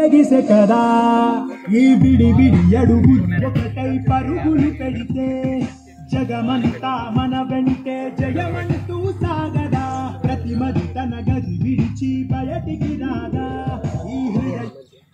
ఎగిసె కదా ఈ విడి విడి అడుగు ఒకటై పరుగులు పెడితే జగమంతా మన వెంటే జయమంటూ సాగదా ప్రతిమది తన గది విడిచి బయటికి రాదా ఈ హృదయ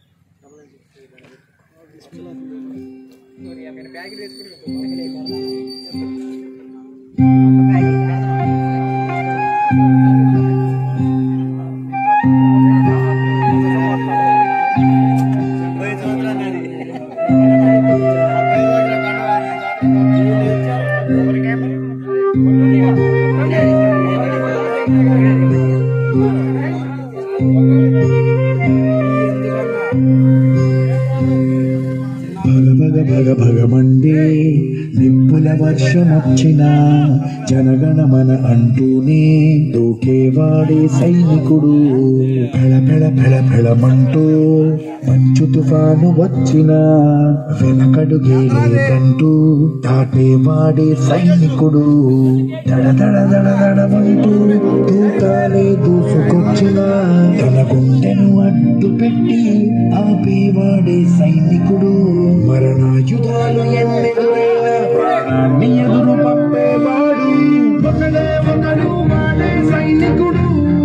భగ భగ భగ భగమండే నిప్పుల వర్షమొచ్చిన జనగణమన అంటూనే దూకేవాడే సైనికుడు పెళ పెళ పెళ పెళమంటూ మంచు తుఫాను వచ్చిన వెనకడుగే లేదంటూ దాటేవాడే సైనికుడు దడ దడ దడ దడమంటూ దూకాలే దూసుకొచ్చిన తన గుండెను అడ్డు పెట్టి ఆపేవాడే సైనికుడు మరణాయుధాలు ఎన్నెదురైనా ప్రాణాన్ని ఎదురు పంపేవాడు ఒకడే ఒకడు వాడే సైనికుడు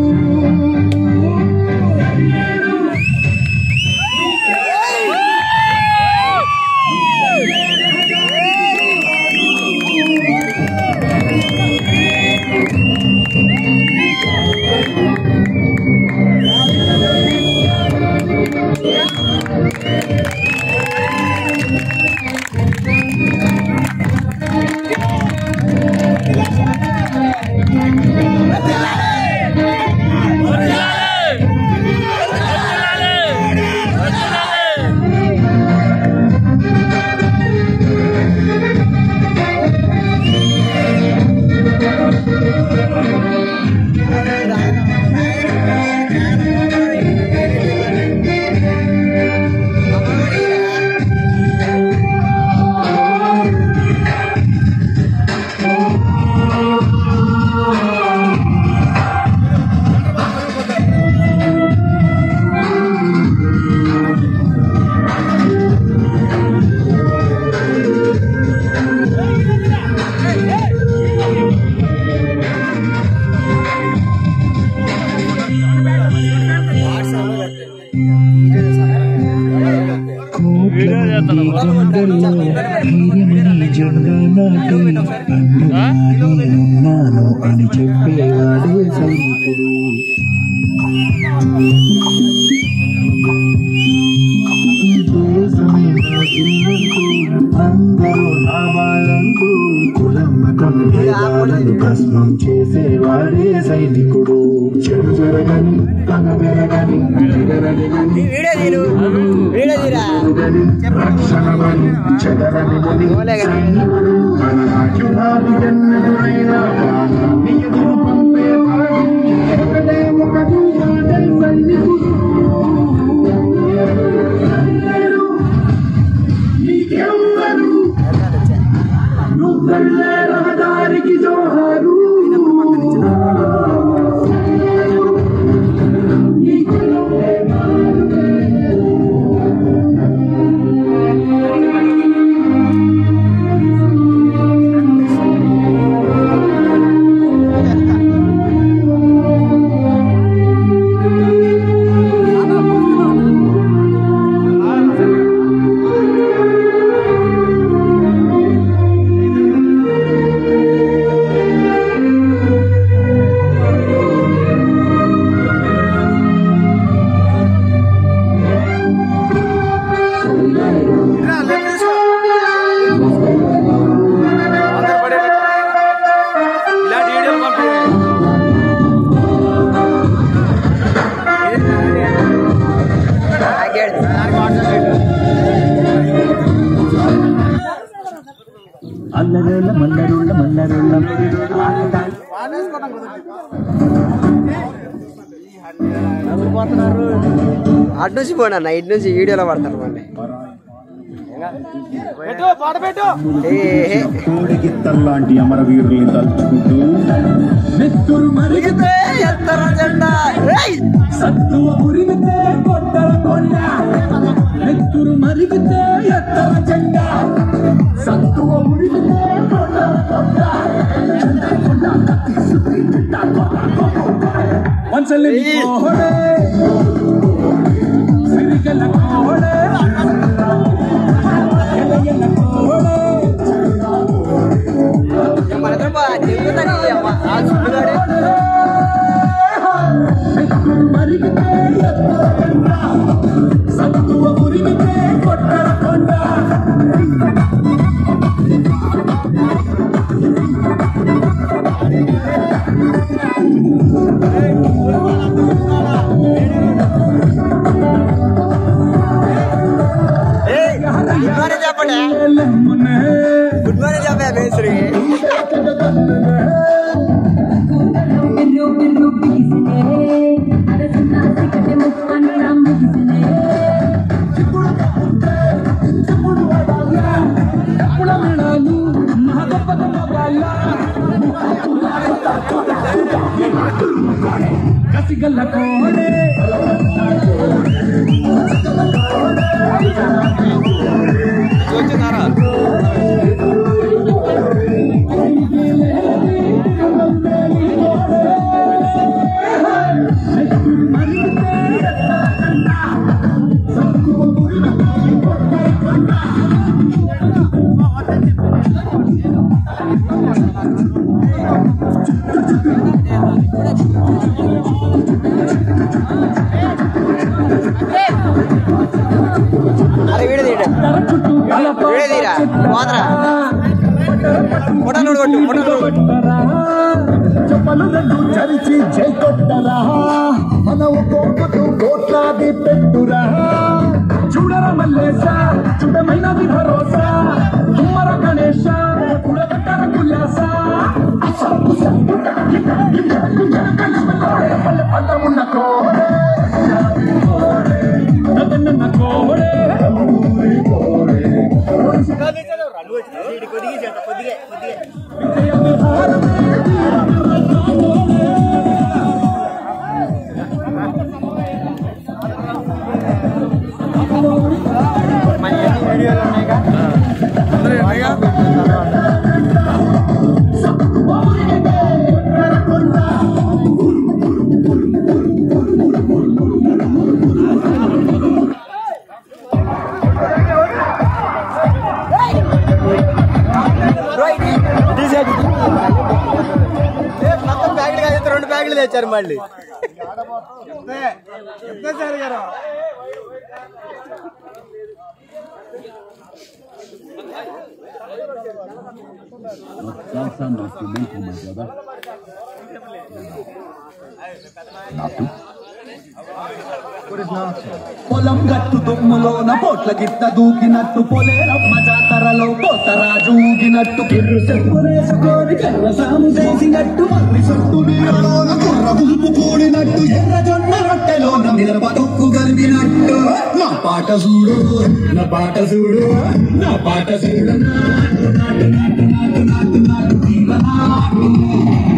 కోట్ల మంది గుండెల్లో ధైర్యమని జెండా నాటి అండగా నేనున్నాను అని చెప్పేవాడే సైనికుడు ఈ దేశమే నా ఇల్లంటూ అందరూ నా వాళ్ళంటూ కులం మతం భేదాలను భస్మం చేసేవాడే సైనికుడు చెడు జరగని పగ పెరగని ఎగరని రక్షణమని చెదరని సైనికుడు మన రాజ్యాలు ఎన్నెదురైనా ప్రాణాన్ని ఎదురు పంపేవాడు ఒకడే ఒకడు వాడే సైనికుడు నీకెవ్వరు నువ్వెళ్ళే రహదారికి జోహారు నీకు నువ్వే అల్లరోళ్ళ మల్లరోళ్ళ మల్లరోళ్ళ అటు నుంచి పోనా ఇటు నుంచి వీడియోలో పడతారు మళ్ళీ ఏ కోడిగిత్తల్లాంటి అమరవీరుల్ని తలుచుకుంటూ నెత్తురు మరిగితే ఎత్తర జెండా ఏయ్! సత్తువ పురిగితే కొట్టల కొండ తల్లి కోహడే సిరిగల కోహడే ఎలయల కోహడే మన ఇద్దరు బా- తిరుగుతాడు ఈ అమ్మ. ఆ సుబ్బుగాడే. మరిగితే ఎత్తకుండా, సత్తువ ఉరిమితే కొట్టకుండా ఏయ్, గుడ్ మార్నింగ్ చెప్పండి లెమ్మునే గుడ్ మార్నింగ్ చెప్పే మేస్త్రి బిర్రు బిర్రు బిగిసినే అరసిన సికటి ముక్కను నమ్ముగిసినే పుడమిడాలు మహగపద మగాల కసిగల్ల కోడే అరే వీడియో తీయడం వీడియో తీరా పోతరా ఫోటోలు కొట్టు ఫోటోలు కొట్టు చెప్పలు రెండు చరిచి జై కొట్టరా మన ఒక్కొక్కటు కోట్లాది పెట్టురా చూడర మల్లేశ చూడమైనది భరోసా తుమ్మర గణేశ కుడగట్టర కుల్లాస పంటమున్న కోడే నదన్న కోడే విజయ విహారమే మొత్తం బ్యాగులు కాదు రెండు బ్యాగులు తెచ్చారు మళ్ళీ పొలం గట్టు దుమ్ములోన పోట్ల గిట్ట దూకినట్టు పొలేరమ్మ జాతరలో పోతరాజు ఊగినట్టు కిర్రు చెప్పులేసుకొని కర్ర సాము చేసినట్టు మర్రి చుట్టూ నీడలోన కుర్ర గుంపు కూడినట్టు ఎర్ర జొన్న రొట్టెలోన మిరప తొక్కు గలిపినట్టు నా పాట చూడు నా పాట చూడు నా పాట చూడు నాటు నాటు నాటు నాటు నాటు నాటు జీవనాటు